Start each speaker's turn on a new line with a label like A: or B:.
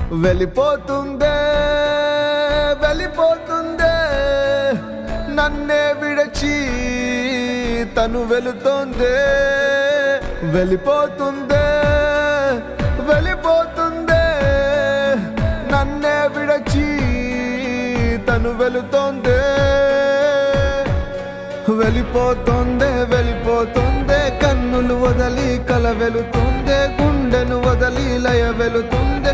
A: వెళ్ళిపోతుందే వెళ్ళిపోతుందే నన్నే విడచి తను వెళుతోందే వెళ్ళిపోతుందే వెళ్ళిపోతుందే నన్నే విడచి తను వెళుతోందే వెళ్ళిపోతుందే వెళ్ళిపోతుందే కన్నులు వదలి కల వెళుతుందే గుండెను వదలి లయ వెళుతుందే